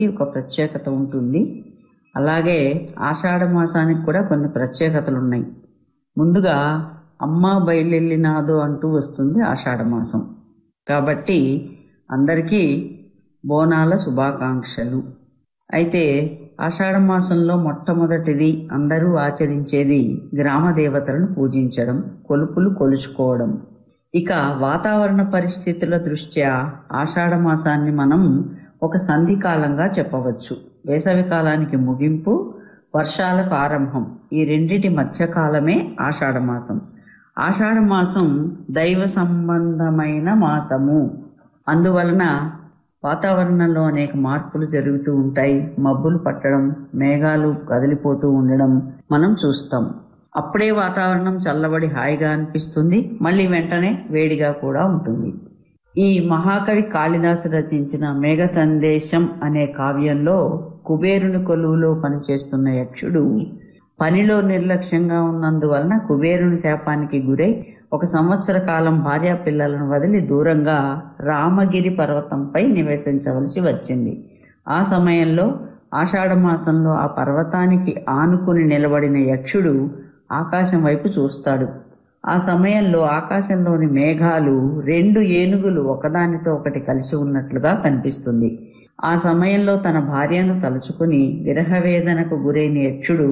ఒక ప్రత్యేకత ఉంటుంది అలాగే ఆషాఢ మాసానికి కూడా కొన్ని ప్రత్యేకతలు ఉన్నాయి ముందుగా అమ్మ బయలెళ్ళినాదు అంటూ వస్తుంది ఆషాఢ మాసం కాబట్టి అందరికీ బోనాల శుభాకాంక్షలు అయితే ఆషాఢ మాసంలో మొట్టమొదటిది అందరూ ఆచరించేది గ్రామ దేవతలను పూజించడం కొలుపులు కొలుచుకోవడం ఇక వాతావరణ పరిస్థితుల దృష్ట్యా ఆషాఢ మాసాన్ని మనం ఒక సంధికాలంగా చెప్పవచ్చు వేసవి కాలానికి ముగింపు వర్షాలకు ఆరంభం ఈ రెండిటి మధ్యకాలమే ఆషాఢ మాసం ఆషాఢ మాసం దైవ సంబంధమైన మాసము అందువలన వాతావరణంలో అనేక మార్పులు జరుగుతూ ఉంటాయి మబ్బులు పట్టడం మేఘాలు కదిలిపోతూ ఉండడం మనం చూస్తాం అప్పుడే వాతావరణం చల్లబడి హాయిగా అనిపిస్తుంది మళ్ళీ వెంటనే వేడిగా కూడా ఉంటుంది ఈ మహాకవి కాళిదాసు రచించిన మేఘ సందేశం అనే కావ్యంలో కుబేరుని కొలువులో పనిచేస్తున్న యక్షుడు పనిలో నిర్లక్ష్యంగా ఉన్నందువలన కుబేరుని శాపానికి గురై ఒక సంవత్సర కాలం భార్యా పిల్లలను వదిలి దూరంగా రామగిరి పర్వతంపై నివసించవలసి వచ్చింది ఆ సమయంలో ఆషాఢ మాసంలో ఆ పర్వతానికి ఆనుకుని నిలబడిన యక్షుడు ఆకాశం వైపు చూస్తాడు ఆ సమయంలో ఆకాశంలోని మేఘాలు రెండు ఏనుగులు ఒకదానితో ఒకటి కలిసి ఉన్నట్లుగా కనిపిస్తుంది ఆ సమయంలో తన భార్యను తలుచుకుని విరహవేదనకు గురైన యక్షుడు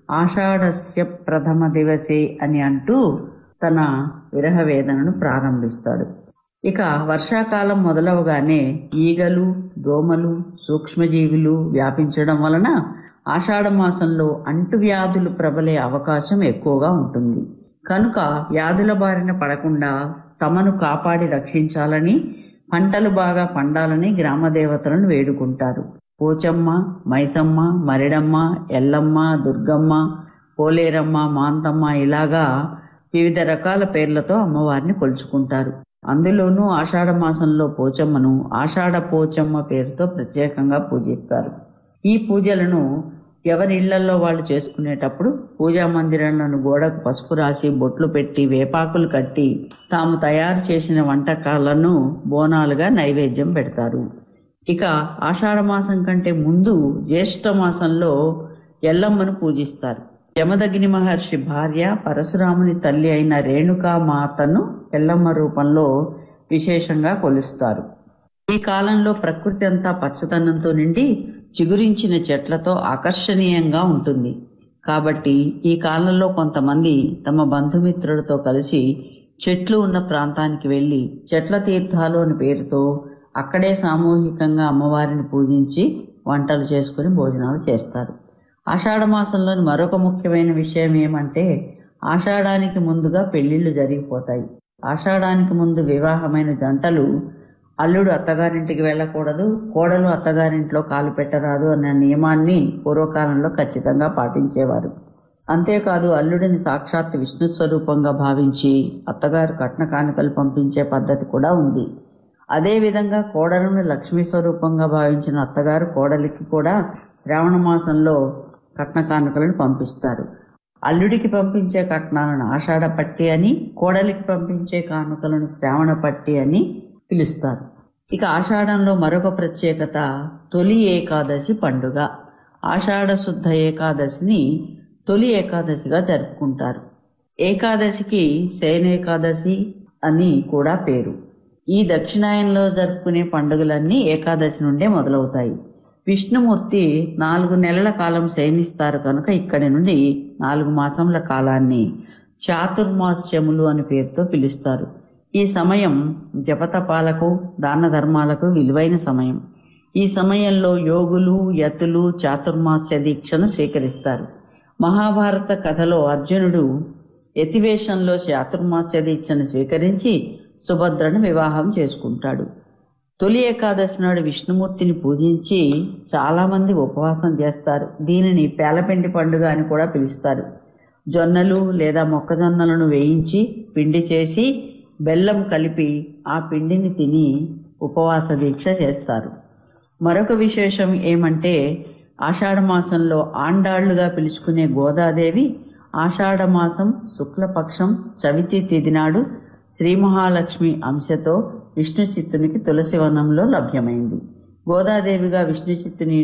ఆషాఢస్య ప్రథమ దివసే అని అంటూ తన విరహ వేదనను ప్రారంభిస్తాడు ఇక వర్షాకాలం మొదలవగానే ఈగలు దోమలు సూక్ష్మజీవులు వ్యాపించడం వలన ఆషాఢ మాసంలో అంటువ్యాధులు ప్రబలే అవకాశం ఎక్కువగా ఉంటుంది కనుక వ్యాధుల బారిన పడకుండా తమను కాపాడి రక్షించాలని పంటలు బాగా పండాలని గ్రామ దేవతలను వేడుకుంటారు పోచమ్మ మైసమ్మ మరిడమ్మ ఎల్లమ్మ దుర్గమ్మ పోలేరమ్మ మాంతమ్మ ఇలాగా వివిధ రకాల పేర్లతో అమ్మవారిని కొలుచుకుంటారు అందులోనూ ఆషాఢ మాసంలో పోచమ్మను ఆషాఢ పోచమ్మ పేరుతో ప్రత్యేకంగా పూజిస్తారు ఈ పూజలను ఎవరి ఇళ్లలో వాళ్ళు చేసుకునేటప్పుడు పూజా మందిరాలను గోడకు పసుపు రాసి బొట్లు పెట్టి వేపాకులు కట్టి తాము తయారు చేసిన వంటకాలను బోనాలుగా నైవేద్యం పెడతారు ఇక ఆషాఢ మాసం కంటే ముందు జ్యేష్ఠ మాసంలో ఎల్లమ్మను పూజిస్తారు యమదగ్ని మహర్షి భార్య పరశురాముని తల్లి అయిన రేణుకా మాతను ఎల్లమ్మ రూపంలో విశేషంగా కొలుస్తారు ఈ కాలంలో ప్రకృతి అంతా పచ్చదనంతో నిండి చిగురించిన చెట్లతో ఆకర్షణీయంగా ఉంటుంది కాబట్టి ఈ కాలంలో కొంతమంది తమ బంధుమిత్రులతో కలిసి చెట్లు ఉన్న ప్రాంతానికి వెళ్లి చెట్ల తీర్థాలు అని పేరుతో అక్కడే సామూహికంగా అమ్మవారిని పూజించి వంటలు చేసుకుని భోజనాలు చేస్తారు ఆషాఢ మాసంలోని మరొక ముఖ్యమైన విషయం ఏమంటే ఆషాఢానికి ముందుగా పెళ్లిళ్లు జరిగిపోతాయి ఆషాఢానికి ముందు వివాహమైన జంటలు అల్లుడు అత్తగారింటికి వెళ్ళకూడదు కోడలు అత్తగారింట్లో కాలు పెట్టరాదు అనే నియమాన్ని పూర్వకాలంలో ఖచ్చితంగా పాటించేవారు అంతేకాదు అల్లుడిని సాక్షాత్ విష్ణు స్వరూపంగా భావించి అత్తగారు కట్న కానుకలు పంపించే పద్ధతి కూడా ఉంది అదేవిధంగా కోడలను లక్ష్మీ స్వరూపంగా భావించిన అత్తగారు కోడలికి కూడా శ్రావణ మాసంలో కట్న కానుకలను పంపిస్తారు అల్లుడికి పంపించే కట్నాలను ఆషాఢ పట్టి అని కోడలికి పంపించే కానుకలను శ్రావణ పట్టి అని పిలుస్తారు ఇక ఆషాఢంలో మరొక ప్రత్యేకత తొలి ఏకాదశి పండుగ ఆషాఢ శుద్ధ ఏకాదశిని తొలి ఏకాదశిగా జరుపుకుంటారు ఏకాదశికి శయనేకాదశి అని కూడా పేరు ఈ దక్షిణాయనంలో జరుపుకునే పండుగలన్నీ ఏకాదశి నుండే మొదలవుతాయి విష్ణుమూర్తి నాలుగు నెలల కాలం శయనిస్తారు కనుక ఇక్కడి నుండి నాలుగు మాసముల కాలాన్ని చాతుర్మాస్యములు అని పేరుతో పిలుస్తారు ఈ సమయం జపతపాలకు దాన ధర్మాలకు విలువైన సమయం ఈ సమయంలో యోగులు యతులు చాతుర్మాస్య దీక్షను స్వీకరిస్తారు మహాభారత కథలో అర్జునుడు యతివేషంలో చాతుర్మాస్య దీక్షను స్వీకరించి సుభద్రను వివాహం చేసుకుంటాడు తొలి ఏకాదశి నాడు విష్ణుమూర్తిని పూజించి చాలా మంది ఉపవాసం చేస్తారు దీనిని పేలపిండి పండుగ అని కూడా పిలుస్తారు జొన్నలు లేదా మొక్కజొన్నలను వేయించి పిండి చేసి బెల్లం కలిపి ఆ పిండిని తిని ఉపవాస దీక్ష చేస్తారు మరొక విశేషం ఏమంటే ఆషాఢ మాసంలో ఆండాళ్లుగా పిలుచుకునే గోదాదేవి ఆషాఢ మాసం శుక్లపక్షం చవితి తిథి నాడు శ్రీ మహాలక్ష్మి అంశతో విష్ణు చిత్తునికి తులసి వనంలో లభ్యమైంది గోదాదేవిగా విష్ణు చిత్తుని